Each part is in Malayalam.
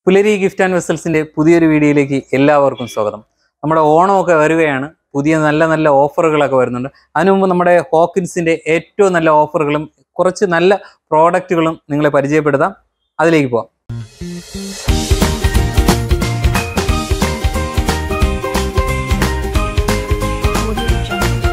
പുലരി ഗിഫ്റ്റ് ആൻഡ് വെസൽസിന്റെ പുതിയൊരു വീഡിയോയിലേക്ക് എല്ലാവർക്കും സ്വാഗതം നമ്മുടെ ഓണമൊക്കെ വരികയാണ് പുതിയ നല്ല നല്ല ഓഫറുകളൊക്കെ വരുന്നുണ്ട് അതിനു മുമ്പ് നമ്മുടെ ഹോക്കിൻസിന്റെ ഏറ്റവും നല്ല ഓഫറുകളും കുറച്ച് നല്ല പ്രോഡക്റ്റുകളും നിങ്ങളെ പരിചയപ്പെടുത്താം അതിലേക്ക് പോവാം Audio Jungle.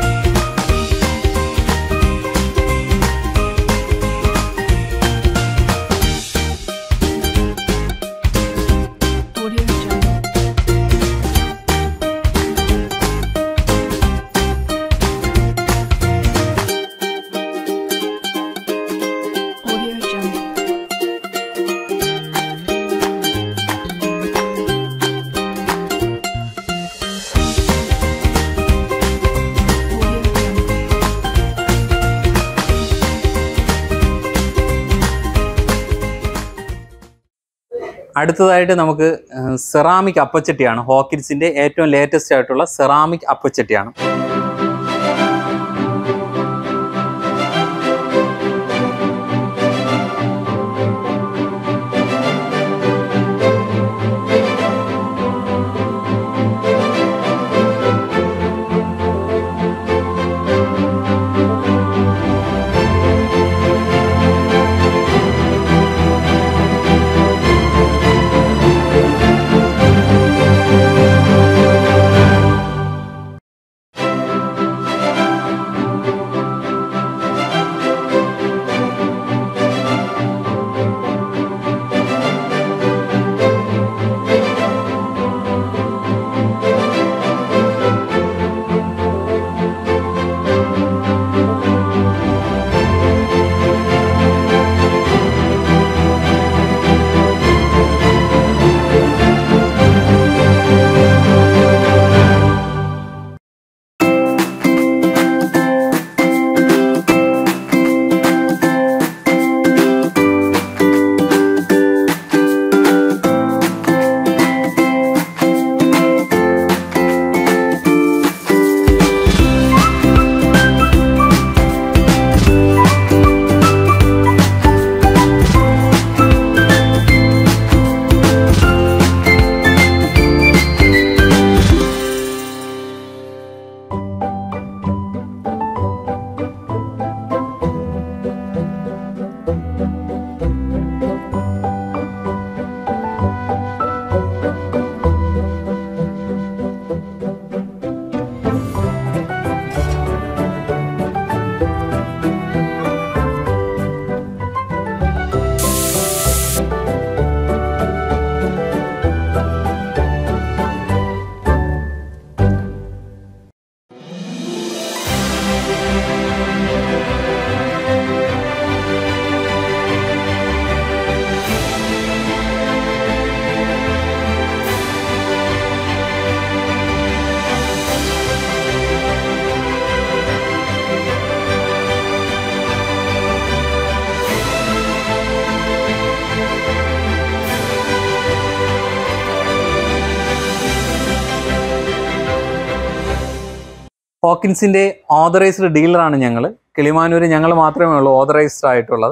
Audio Jungle. Audio Jungle. Audio Jungle. അടുത്തതായിട്ട് നമുക്ക് സെറാമിക് അപ്പച്ചട്ടിയാണ് ഹോക്കിൻസിന്റെ ഏറ്റവും ലേറ്റസ്റ്റ് ആയിട്ടുള്ള സെറാമിക് അപ്പച്ചട്ടിയാണ് ഹോക്കിൻസിന്റെ ഓതറൈസ്ഡ് ഡീലറാണ് ഞങ്ങൾ കിളിമാനൂർ ഞങ്ങൾ മാത്രമേ ഉള്ളൂ ഓതറൈസ്ഡ് ആയിട്ടുള്ളത്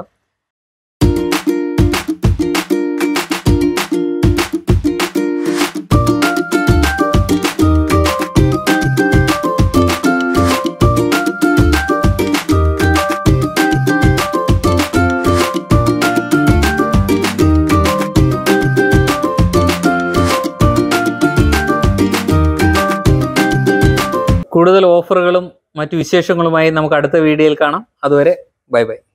കൂടുതൽ ഓഫറുകളും മറ്റു വിശേഷങ്ങളുമായി നമുക്ക് അടുത്ത വീഡിയോയിൽ കാണാം അതുവരെ ബൈ ബൈ